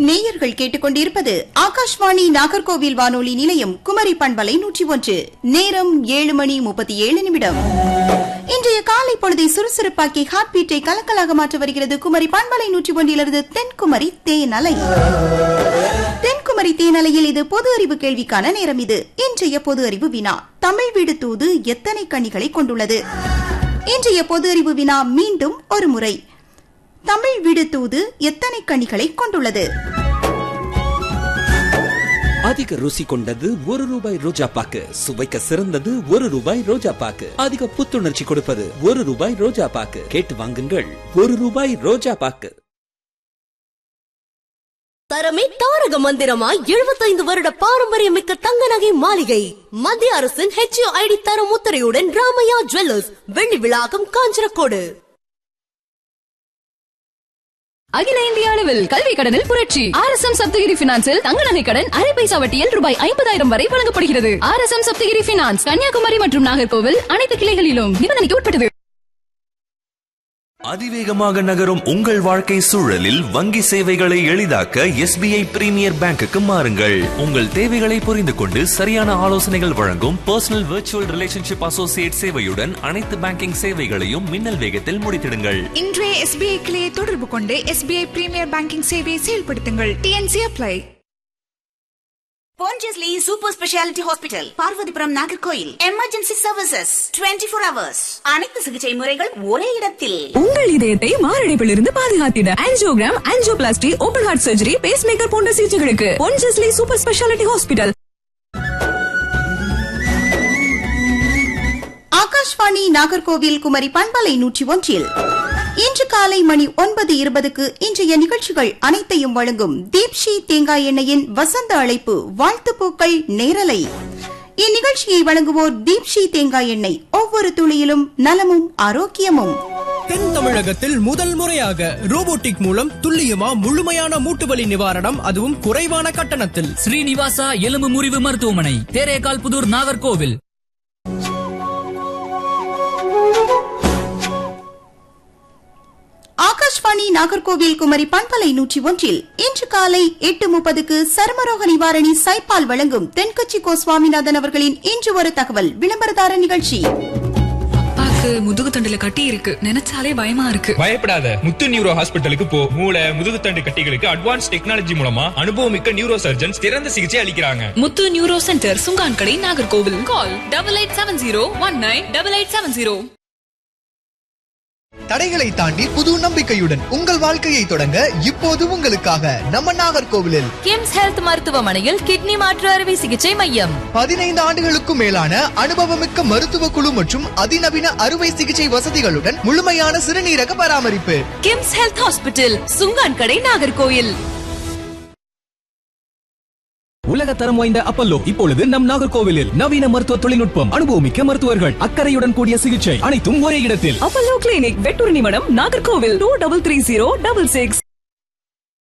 நேயர்கள் கேட்டுக்கொண்டிருப்பது ஆகாஷ்வாணி நாகர்கோவில் வானொலி நிலையம் குமரி பண்பலை நூற்றி ஒன்று நேரம் ஏழு மணி முப்பத்தி ஏழு நிமிடம் இன்றைய காலை பொழுதை சுறுசுறுப்பாக்கி ஹார்ட் பீட்டை கலக்கலாக மாற்ற வருகிறது குமரி பண்பலை நூற்றி ஒன்றிலிருந்து தென்குமரி தேனலை தென்குமரி தேனலையில் இது பொது அறிவு கேள்விக்கான நேரம் இது இன்றைய பொது அறிவு வினா தமிழ் வீடு தூது எத்தனை கனிகளை கொண்டுள்ளது இன்றைய பொது அறிவு வினா மீண்டும் ஒரு முறை தமிழ் வீடு தூது எத்தனை கனிகளை கொண்டுள்ளது அதிக ருசி கொண்டது ஒரு ரூபாய் ரோஜா பாக்கு சுவைக்க சிறந்தது ஒரு ரூபாய் ரோஜா பாக்கு அதிக புத்துணர்ச்சி கொடுப்பது ஒரு ரூபாய் ரோஜா பாக்கு கேட்டு வாங்குங்கள் ஒரு ரூபாய் ரோஜா பாக்கு தரமே தாரக மந்திரமாய் எழுபத்தைந்து வருட பாரம்பரியமிக்க தங்க நகை மாளிகை மத்திய அரசின் ஹெச்ஓ ஐடி தரம் உத்தரையுடன் ராமையா ஜுவல்லர்ஸ் வெள்ளி விழாக்கம் காஞ்சரக்கோடு அகில இந்திய அளவில் கல்வி கடனில் புரட்சி ஆர் எஸ் எம் சப்தகிரி பினான்சில் தங்க நகை கடன் அரை பைசா வட்டியில் ரூபாய் ஐம்பதாயிரம் வரை வழங்கப்படுகிறது R S M Sapthagiri finance Kanyakumari மற்றும் நாகர்கோவில் அனைத்து கிளைகளிலும் நிபந்தனைக்கு உட்பட்டது அதிவேகமாக நகரும் உங்கள் வாழ்க்கை சூழலில் வங்கி சேவைகளை எளிதாக்க எஸ்பிஐ பிரீமியர் பேங்குக்கு மாறுங்கள் உங்கள் தேவைகளை புரிந்து கொண்டு சரியான ஆலோசனைகள் வழங்கும் பர்சனல் விர்ச்சுவல் ரிலேஷன்ஷிப் அசோசியேட் சேவையுடன் அனைத்து பேங்கிங் சேவைகளையும் மின்னல் வேகத்தில் முடித்திடுங்கள் இன்றைய எஸ்பிஐ கிளையை தொடர்பு கொண்டு எஸ்பிஐ பிரீமியர் பேங்கிங் சேவையை செயல்படுத்துங்கள் TNC apply Pondicherry Super Speciality Hospital, Parvathipuram Nagercoil emergency services 24 four hours அனைத்து சிகிச்சை முறைகள் ஒரே இடத்தில் உங்கள் இதயத்தை மாரடைப்பிலிருந்து பாதுகாத்திட angiogram angioplasty open heart surgery pace maker போன்ற சிகிச்சைகளுக்கு Ponjesly super speciality hospital Akashvani Nagercoil Kumari பண்பலை நூற்றி ஒன்றில் இன்று காலை மணி ஒன்பது இருபதுக்கு இன்றைய நிகழ்ச்சிகள் அனைத்தையும் வழங்கும் தீப்ஷி தேங்காய் எண்ணெயின் வசந்த அழைப்பு வாழ்த்துப் பூக்கள் நேரலை இந்நிகழ்ச்சியை வழங்குவோர் தீப்ஷி தேங்காய் எண்ணெய் ஒவ்வொரு துளியிலும் நலமும் ஆரோக்கியமும் தென் தமிழகத்தில் முதல் முறையாக ரோபோட்டிக் மூலம் துல்லியமா முழுமையான மூட்டு வலி நிவாரணம் அதுவும் குறைவான கட்டணத்தில் ஸ்ரீனிவாசா எலும்பு முறிவு மருத்துவமனை தேரேகால் புதூர் நாகர்கோவில் ஆகாஷ்வாணி நாகர்கோவில் குமரி பண்பலை நூற்றி ஒன்றில் இன்று காலை எட்டு முப்பதுக்கு சர்மரோக நிவாரணி சைப்பால் வழங்கும் தென்கட்சி கோ சுவாமிநாதன் அவர்களின் இன்று ஒரு தகவல் விளம்பரதார நிகழ்ச்சி அப்பாக்கு முதுகு தண்டுல கட்டி இருக்கு நினைச்சாலே பயமா இருக்கு பயப்படாத முத்து நியூரோ ஹாஸ்பிட்டலுக்கு போ மூளை முதுகுத்தண்டு கட்டிகளுக்கு அட்வான்ஸ் டெக்னாலஜி மூலமா அனுபவமிக்க நியூரோ சர்ஜன்ஸ் சிறந்த சிகிச்சை அளிக்கிறாங்க முத்து neuro centre Sungan Kadai Nagercoil call double eight seven zero one nine double eight seven zero தடைகளை தாண்டி புது நம்பிக்கையுடன் உங்கள் வாழ்க்கையை தொடங்க இப்போது உங்களுக்காக நம்ம நாகர்கோவிலில் கிம்ஸ் ஹெல்த் மருத்துவமனையில் கிட்னி மாற்று அறுவை சிகிச்சை மையம் பதினைந்து ஆண்டுகளுக்கும் மேலான அனுபவமிக்க மருத்துவ குழு மற்றும் அதிநவீன அறுவை சிகிச்சை வசதிகளுடன் முழுமையான சிறுநீரக பராமரிப்பு கிம்ஸ் ஹெல்த் ஹாஸ்பிட்டல் சுங்கான் கடை நாகர்கோயில் உலக தரம் வாய்ந்த அப்பல்லோ இப்பொழுது நம் நாகர்கோவிலில் நவீன மருத்துவ தொழில்நுட்பம் அனுபவமிக்க மருத்துவர்கள் அக்கறையுடன் கூடிய சிகிச்சை அனைத்தும் ஒரே இடத்தில் Apollo clinic Vettoornimadam Nagercoil two double three zero double six